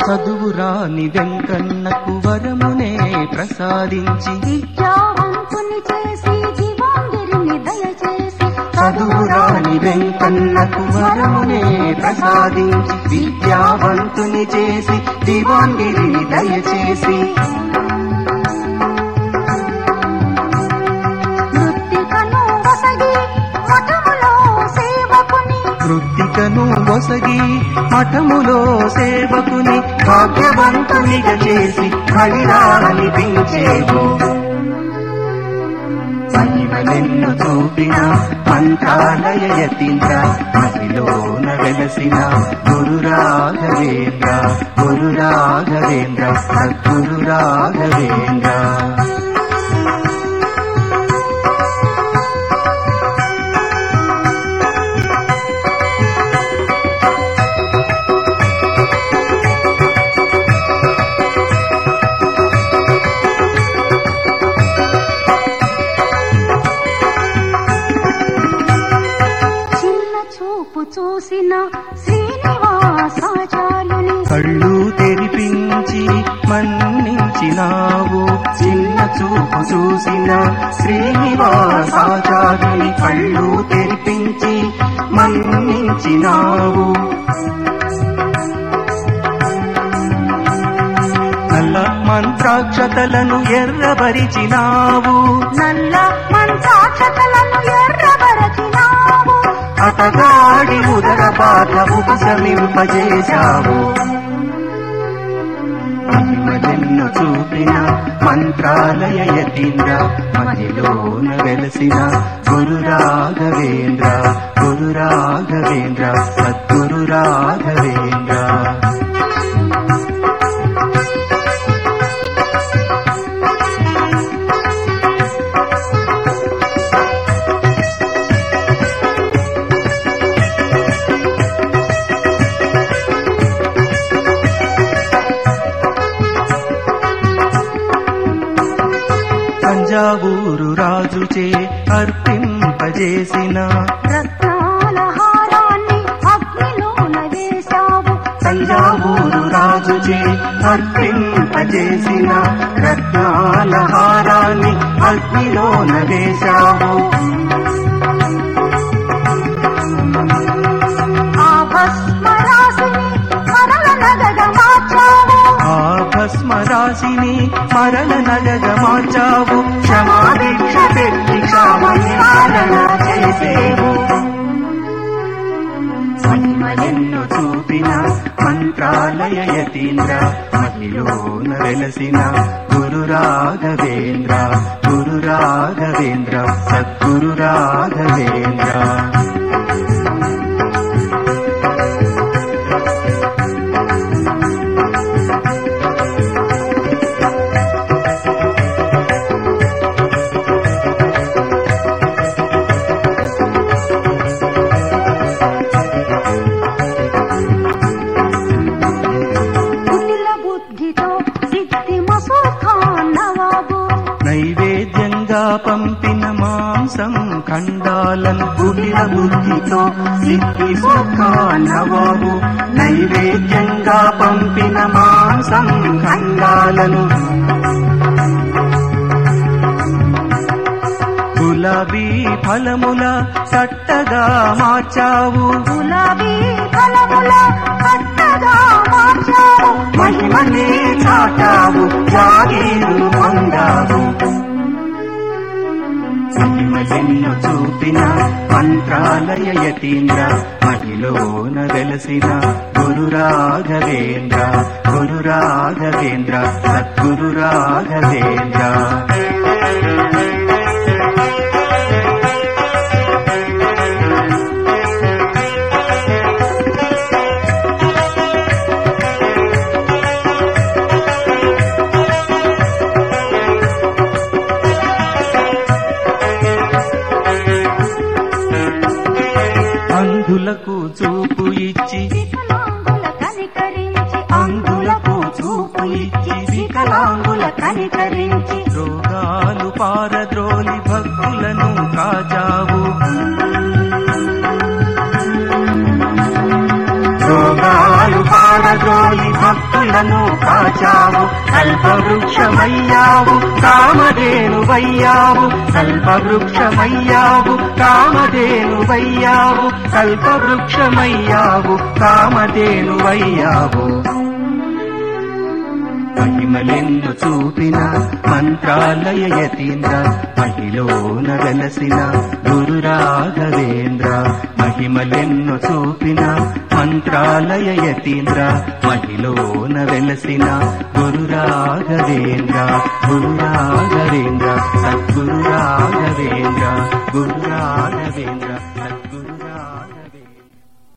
చదువురాని వెంకన్నకు వరమునే ప్రసాదించి విద్యావంతుని చేసి దివాంగిరిని దయచేసి చదువురాని వెంకన్నకు వరమునే ప్రసాదించి విద్యావంతుని చేసి దివాంగిరిని దయచేసి మృత్తికను వసగి మఠములో సేవకుని కృత్తికను ఒసగి మఠములో సేవకుని భాగ్యవంతునిగా చేసి బలిరా అనిపించేవు మహిమలెన్ను చూపిన మంత్రాలయ యతీంద్ర మదిలోన వెలసిన గురు రాఘవేంద్ర గురు రాఘవేంద్ర సద్గురు రాఘవేంద్ర చిన్న చూపు చూసిన శ్రీనివాసాచార్యుని కళ్ళు తెరిపించి మన్నించినావు చిన్న చూపు చూసిన శ్రీనివాసాచార్యుని కళ్ళు తెరిపించి మన్నించినావు నల్ల మంత్రాక్షతలను ఎర్రబరిచినావు నల్ల మంత్రాక్షతలను ఎర్రబరచినావు అతగాడి ఉదర బాధ ఉపశమింపజేశావు మహిమలెన్ను చూపిన మంత్రాలయ యతీంద్ర మదిలోన వెలసిన గురు రాఘవేంద్ర గురు రాఘవేంద్ర సద్గురు రాఘవేంద్ర తంజావూరు రాజుచే అర్పింపజేసిన రత్నాల హారాన్ని అగ్నిలోన వేశావు తంజావూరు రాజుచే అర్పింపజేసిన రత్నాల హారాన్ని అగ్నిలోన వేశావు ఆ భస్మరాశిని మరల నగగ మార్చావు ఆ భస్మ రాశిని మరణ నగగ మార్చావు క్షమాదీక్ష పెట్టి క్షామనివారణ చేసేవు మహిమలెన్ను చూపిన మంత్రాలయ యతీంద్ర మహిలోన వెలసిన గురు రాఘవేంద్ర గురు రాఘవేంద్ర సద్గురు రాఘవేంద్ర కుటిల బుద్ధితో సిద్ధి మసూఖాన్ నవాబు నైవేద్యంగా పంపిన మాంసం ఖండాలను గుడిల బుద్ధితో సిద్ధి సుఖానవాబు నైవేద్యంగా పంపిన మాంసం ఖండాలను గులాబీ ఫలముల సట్టగా మార్చావు గులాబీ ఫలముల పట్టగా మార్చావు మహిమనే చాటావు జాగీరు పొందావు మహిమలెన్ను చూపిన మంత్రాలయ యతీంద్ర మహిలోన వెలసిన గురు రాఘవేంద్ర గురు రాఘవేంద్ర సద్గురు రాఘవేంద్ర అంధులకు చూపు ఇచ్చి వికలాంగుల కనికరించి అంధులకు చూపు ఇచ్చి వికలాంగుల కనికరించి రోగాలు పారద్రోలి భక్తులను కాచావు రోగాలు పారద్రోలి భక్తులను భక్తులను కాచావు కల్పవృక్షమయ్యావు కామధేనువయ్యావు కల్పవృక్షమయ్యావు కామధేనువయ్యావు కల్పవృక్షమయ్యావు కామధేనువయ్యావు మహిమలెన్ను చూపిన మంత్రాలయ యతీంద్ర మహిలోన వెలసిన గురు రాఘవేంద్ర మహిమలెన్ను చూపిన మంత్రాలయ యతీంద్ర మహిలోన వెలసిన గురు రాఘవేంద్ర గురు రాఘవేంద్ర సద్గురు రాఘవేంద్ర గురు రాఘవేంద్ర